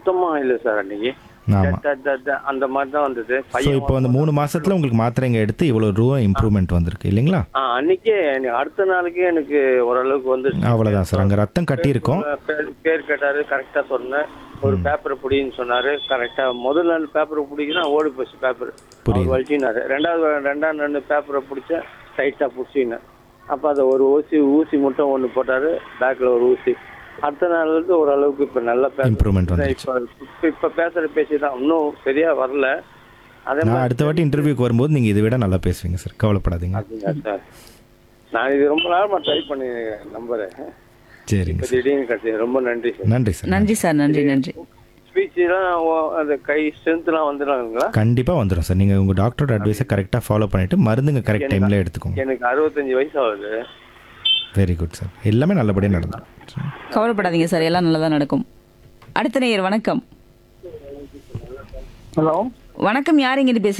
சுத்தமா இல்லை சார் அன்னைக்கு ஆமாம் ட- ட- ட- அந்த மாதிரி தான் வந்தது ஸோ பையன் இப்போ அந்த மூணு மாசத்துல உங்களுக்கு மாத்திரைங்க எடுத்து இவ்வளோ ரூபா இம்ப்ரூவ்மெண்ட் வந்திருக்கு இல்லைங்களா ஆ, அன்னைக்கே எனக்கு அடுத்த நாளைக்கே எனக்கு ஓரளவுக்கு வந்து அவ்வளோதான் சார் அங்கே ரத்தம் கட்டியிருக்கோம் பேர் பேர் கேட்டாரு கரெக்டா சொன்னேன் ஒரு பேப்பர் புடின்னு சொன்னாரு கரெக்டா முதல் நாள் பேப்பர் பிடிக்கிறா ஓடி போச்சு பேப்பர் புரியுது. அவர் வலிச்சினாரு ரெண்டாவது ரெண்டாம் நாள் பேப்பரை பிடிச்ச டைட்டா பிடிச்சினேன் அப்ப அதை ஒரு ஊசி ஊசி மட்டும் ஒன்று போட்டாரு பேக்ல ஒரு ஊசி அடுத்த நாள் வந்து ஓரளவுக்கு இப்ப நல்லா Improvement வந்துருச்சு. இப்ப இப்ப- இப்ப பேசுற பேச்சு தான் இன்னும் சரியா வரல அதே நான் மாதிரி அடுத்த வாட்டி இன்டர்வியூக்கு வரும்போது நீங்கள் இதை விட நல்லா பேசுவீங்க சார் கவலைப்படாதீங்க அப்படிங்களா சார் நான் இது ரொம்ப நாளமா ட்ரை பண்ணி நம்புறேன் சரிங்க இப்ப சார் திடீர்னு கிடைச்சது ரொம்ப நன்றி சார் நன்றி சார் நன்றி சார் நன்றி நன்றி ஸ்பீச்லாம் அந்த கை ஸ்ட்ரென்த்லாம் வந்துடுறாங்களா கண்டிப்பாக வந்துடும் சார் நீங்கள் உங்கள் டாக்டரோட அட்வைஸை கரெக்டாக ஃபாலோ பண்ணிவிட்டு மருந்துங்க கரெக்ட் டைமில் எடுத்துக்கோங்க எனக்கு அறுபத்தஞ்சு வயசு ஆகுது வெரி குட் சார் எல்லாமே நல்லபடியாக நடந்துடும் கவலைப்படாதீங்க சார் எல்லாம் நல்லதா நடக்கும் அடுத்த நேயர் வணக்கம் ஹலோ வணக்கம் யார் இங்கிருந்து பேசுறீங்க